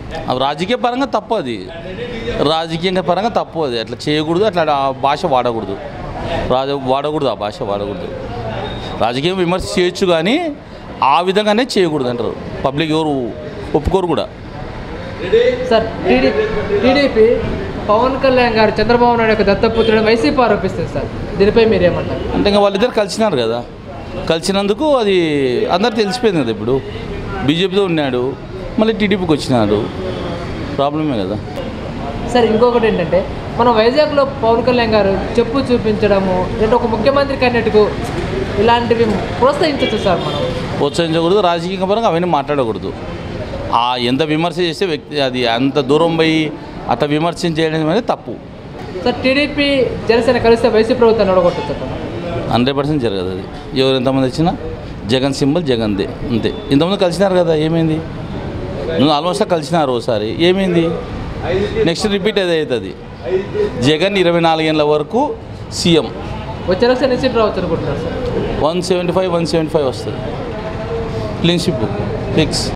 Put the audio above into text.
అవి రాజకీయ పరంగా తప్పు అది రాజకీయంగా పరంగా తప్పు అది అట్లా చేయకూడదు అట్లా ఆ భాష వాడకూడదు రాజ వాడకూడదు ఆ భాష వాడకూడదు రాజకీయం విమర్శ చేయొచ్చు కానీ ఆ విధంగానే చేయకూడదు అంటారు పబ్లిక్ ఎవరు ఒప్పుకోరు కూడా sir TDP TDP Pawan Kalyan garu Chandrababu Naidu యొక్క దత్తపుత్రుడు వైసీపీ ఆరోపిస్తుంది సార్ దీనిపై మీరు ఏమంటారు అంటే ఇంకా వాళ్ళిద్దరు కలిసినారు కదా కలిసినందుకు అది అందరు తెలిసిపోయింది కదా ఇప్పుడు బీజేపీతో ఉన్నాడు మళ్ళీ టీడీపీకి వచ్చినాడు ప్రాబ్లమే కదా సార్ ఇంకొకటి ఏంటంటే మనం వైజాగ్లో పవన్ కళ్యాణ్ గారు చెప్పు చూపించడము అంటే ఒక ముఖ్యమంత్రి కన్నట్టుకు ఇలాంటివి ప్రోత్సహించవచ్చు సార్ మనం ప్రోత్సహించకూడదు రాజకీయ పరంగా అవన్నీ మాట్లాడకూడదు ఆ ఎంత విమర్శ చేస్తే వ్యక్తి అది అంత దూరం పోయి అట్లా విమర్శన చేయడం అనేది తప్పు సార్ టీడీపీ జనసేన కలిస్తే వైసీపీ ప్రభుత్వాన్ని ఓడగొట్టచ్చు సార్ హండ్రెడ్ పర్సెంట్ జరగదు అది ఎవరు ఎంతమంది వచ్చినా జగన్ సింబల్ జగన్దే అంతే ఇంతమంది కలిసినారు కదా ఏమైంది నువ్వు ఆల్మోస్ట్ కలిసినారు ఒకసారి ఏమైంది నెక్స్ట్ రిపీట్ అదే అవుతుంది జగన్ ఇరవై నాలుగేళ్ళ వరకు సీఎం వచ్చే రోజు ఎన్ని సీట్లు రావచ్చు అనుకుంటున్నారు sir one seventy five one seventy five వస్తుంది క్లీన్ షిప్ ఫిక్స్